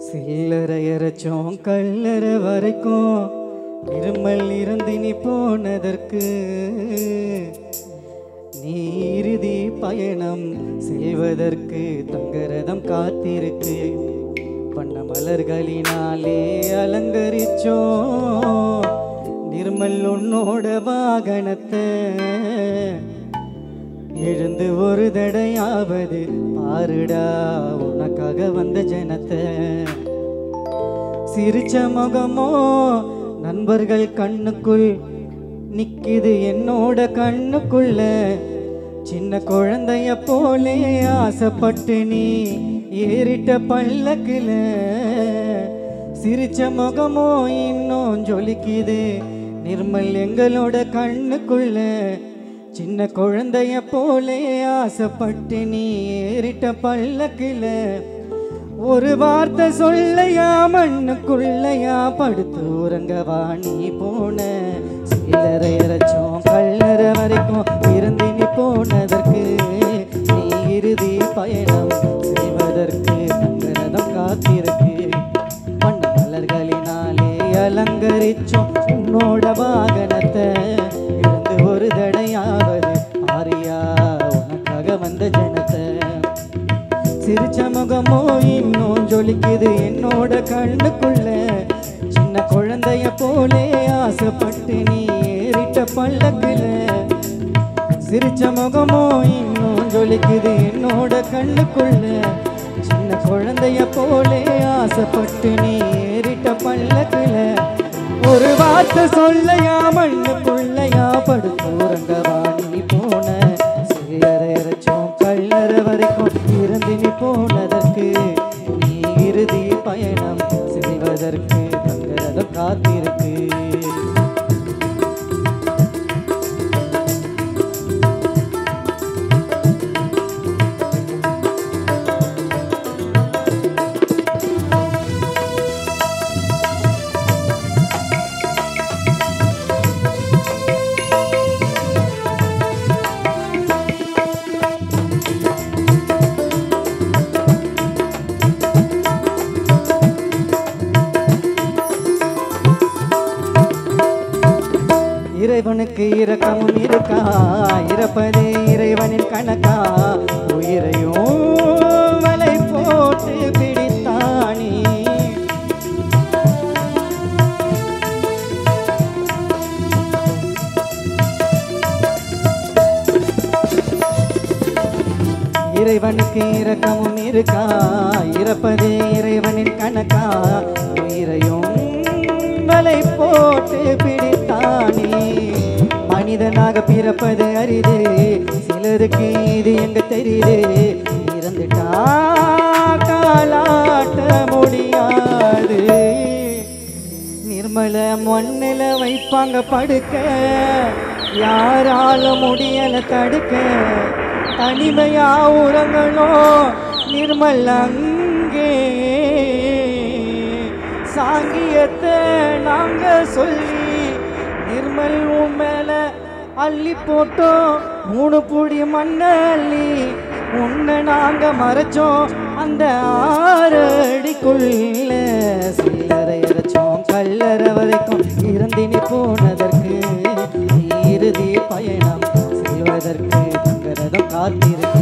சில்லறை இறைச்சோம் கல்லறை வரைக்கும் இருமல் இருந்து நீ போனதற்கு நீ இறுதி பயணம் செல்வதற்கு தங்கரதம் காத்திருக்கு பண்ண மலர்களினாலே அலங்கரிச்சோம் நிர்மல் உன்னோட வாகனத்தை எழுந்து ஒரு தடையாவது பாருடா உனக்காக வந்த ஜனத்தை சிரிச்ச முகமோ நண்பர்கள் கண்ணுக்குள் நிக்குது என்னோட கண்ணுக்குள்ள சின்ன குழந்தைய போலே ஆசைப்பட்டு நீ ஏறிட்ட பல்லக்குல சிரிச்ச முகமோ இன்னும் ஜொலிக்குது நிர்மல் எங்களோட கண்ணுக்குள்ள சின்ன குழந்தைய போலே ஆசைப்பட்டு நீ ஏறிட்ட பல்லக்குல ஒரு வார்த்தை சொல்லையா மண்ணுக்குள்ளையா படுத்து உறங்கவா நீ போன சில்லறை இறைச்சோம் கல்லறை வரைக்கும் இருந்து நீ போனதற்கு நீ இறுதி பயணம் செய்வதற்கு தங்கரதம் காத்திருக்கு மண்ண மலர்களினாலே அலங்கரிச்சோம் உன்னோட வாகனத்தை இருந்து ஒரு தடையாவது ஆரியா உனக்காக வந்த ஜனத்தை சிரிச்ச முகமோ இன்னும் ஜொலிக்குது என்னோட கண்ணுக்குள்ள சின்ன குழந்தைய போலே ஆசைப்பட்டு நீ ஏறிட்ட பல்லக்குல சிரிச்ச முகமோ இன்னும் ஜொலிக்குது என்னோட கண்ணுக்குள்ள சின்ன குழந்தைய போலே ஆசைப்பட்டு நீ ஏறிட்ட பல்லக்குல ஒரு வார்த்தை சொல்லையா மண்ணுக்குள்ளையா படுத்து உறங்கவா நீ போன சில்லறை இறைச்சோம் கல்லறை வரைக்கும் இருந்து நீ போனதற்கு நீ இறுதி பயணம் செய்வதற்கு தங்கரதம் காத்திருக்கு இறைவனுக்கு இரக்கமும் இருக்கா இறப்பதே இறைவனின் கணக்கா உயிரையும் வலை போட்டு பிடித்தானே இறைவனுக்கு இரக்கமும் இருக்கா இறப்பதே இறைவனின் கணக்கா உயிரையும் வலை போட்டு பிடித்தானே மனிதனாக பிறப்பது அரிது சிலருக்கு இது எங்க தெரியுது இறந்துட்டா காலாட்ட முடியாது நிர்மல மண்ணில வைப்பாங்க படுக்க யாரால முடியல தடுக்க தனிமையா உறங்களோ நிர்மல் அங்கே சாங்கியத்தை நாங்க சொல்லி நிர்மல் உன் மேல அள்ளி போட்டோம் மூணு புடி மண்ணை அள்ளி உன்னை நாங்க மறைச்சோம் அந்த ஆறு அடிக்குள்ள சில்லறை அரைச்சோம் கல்லறை வரைக்கும் இறந்தி நீ போனதற்கு நீ இறுதி பயணம் செய்வதற்கு தங்கரதம் காத்திருக்கு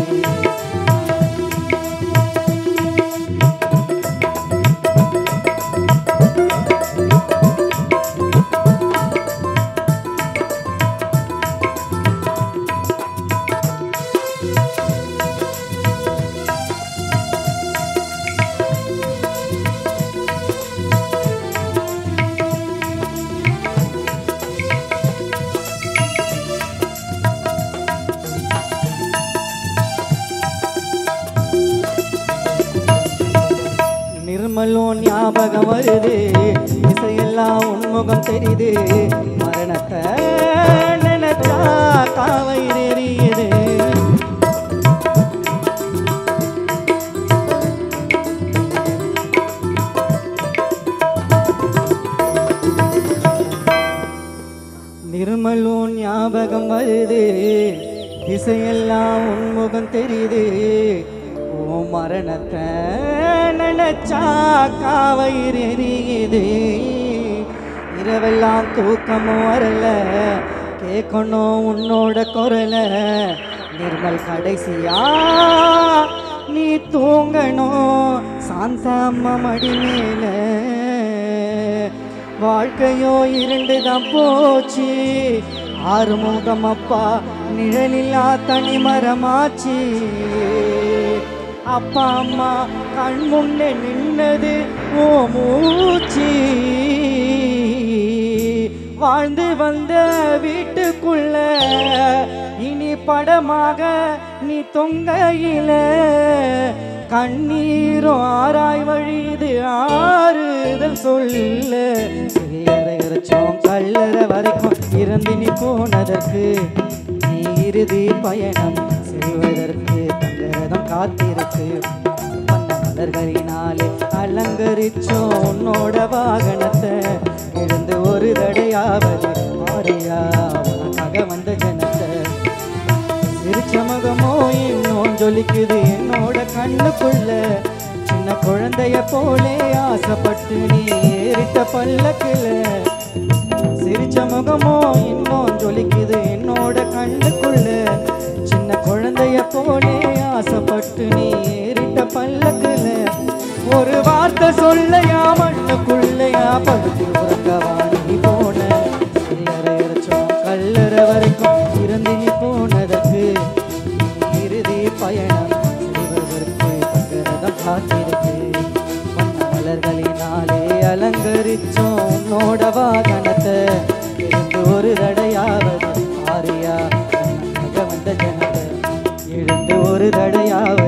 நிர்மலோ ஞாபகம் வருது இசையெல்லாம் உன்முகம் தெரியுது மரணத்தை நினைச்சா காவை தெரியுது நிர்மலோ ஞாபகம் வருது திசையெல்லாம் உன்முகம் தெரியுது உன் மரணத்தை நினைச்சா காவயிறு எரியுது இரவெல்லாம் தூக்கமும் வரல கேட்கணும் உன்னோட குரல நிர்மல் கடைசியா நீ தூங்கணும் சாந்த அம்மா மடி மேல வாழ்க்கையோ இருண்டு தான் போச்சு ஆறுமுகம் அப்பா நிழலில்லா தனி மரமாச்சு அப்பா அம்மா கண் முன்னே நின்னது ஓ மூச்சு வாழ்ந்து வந்த வீட்டுக்குள்ள இனி படமாக நீ தொங்கையில கண்ணீரும் ஆராய் வழிது ஆறுதல் சொல்ல சிறியரை இறைச்சோம் கல்லற வரைக்கும் இறந்து நீ போனதற்கு நீ இறுதி பயணம் செல்வதற்கு தங்கரதம் காத்திருக்கு வண்ண மலர்களினாலே அலங்கரிச்சோம் உன்னோட வாகனத்தை எழுந்து ஒரு தடையாவது மாறியா உனக்காக வந்த ஜனத்தை சிரிச்ச முகமோ இன்னும் ஜொலிக்குது என்னோட கண்ணுக்குள்ள சின்ன குழந்தைய போலே ஆசைப்பட்டு நீ ஏறிட்ட பல்லக்குல சிரிச்ச முகமோ இன்னும் ஜொலிக்குது என்னோட கண்ணுக்குள்ள சின்ன குழந்தைய போலே ஆசைப்பட்டு நீ ஏறிட்ட பல்லக்குல ஒரு வார்த்தை சொல்லையா மண்ணுக்குள்ளையா படுத்து உறங்கவா நீ போன சிறியரை இறைச்சோம் கல்லற வரைக்கும் இருந்து நீ போனதற்கு இறுதி பயணம் செய்வதற்கு தங்கரதம் காத்திருக்கு வண்ண மலர்களினாலே அலங்கரிச்சோம் உன்னோட வாகனத்தை எழுந்து ஒரு தடையாவது ஆரியா நக வந்த ஜனத்தை எழுந்து ஒரு தடையாவது